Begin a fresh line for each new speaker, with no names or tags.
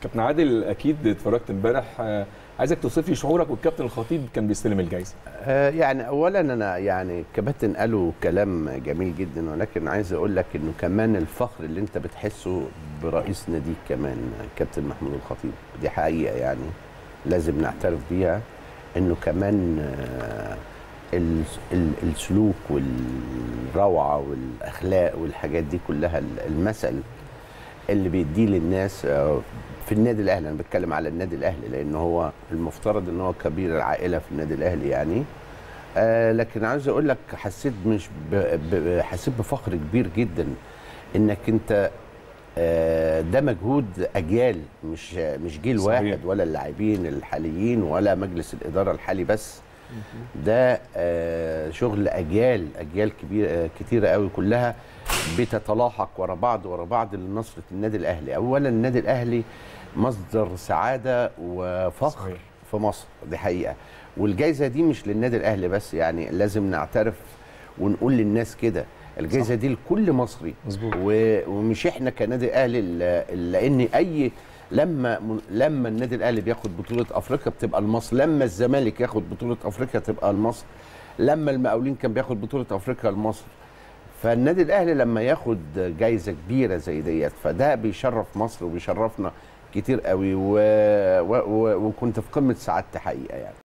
كابتن عادل اكيد اتفرجت امبارح آه، عايزك توصف لي شعورك والكابتن الخطيب كان بيستلم الجائزه
آه، يعني اولا انا يعني الكباتن قالوا كلام جميل جدا ولكن عايز اقول لك انه كمان الفخر اللي انت بتحسه برئيس ناديك كمان كابتن محمود الخطيب دي حقيقه يعني لازم نعترف بيها انه كمان آه، ال- ال- السلوك والروعه والاخلاق والحاجات دي كلها المثل اللي بيديه للناس آه، في النادي الاهلي انا بتكلم على النادي الاهلي لان هو المفترض ان هو كبير العائله في النادي الاهلي يعني آه لكن عايز اقول لك حسيت مش ب... ب... حسيت بفخر كبير جدا انك انت آه ده مجهود اجيال مش مش جيل
صحيح.
واحد ولا اللاعبين الحاليين ولا مجلس الاداره الحالي بس ده آه شغل اجيال اجيال كبيره آه كتيره قوي كلها بتتلاحق ورا بعض ورا بعض لنصره النادي الاهلي اولا النادي الاهلي مصدر سعاده وفخر
صحيح.
في مصر دي حقيقه والجائزه دي مش للنادي الاهلي بس يعني لازم نعترف ونقول للناس كده الجائزه دي لكل مصري
مظبوط.
و- ومش احنا كنادي اهلي ال- لان اي لما لما النادي الاهلي بياخد بطوله افريقيا بتبقى لمصر لما الزمالك ياخد بطوله افريقيا تبقى لمصر لما المقاولين كان بياخد بطوله افريقيا لمصر فالنادي الاهلي لما ياخد جايزه كبيره زي ديت فده بيشرف مصر وبيشرفنا كتير قوي و... و... و... وكنت في قمه سعادتي حقيقه يعني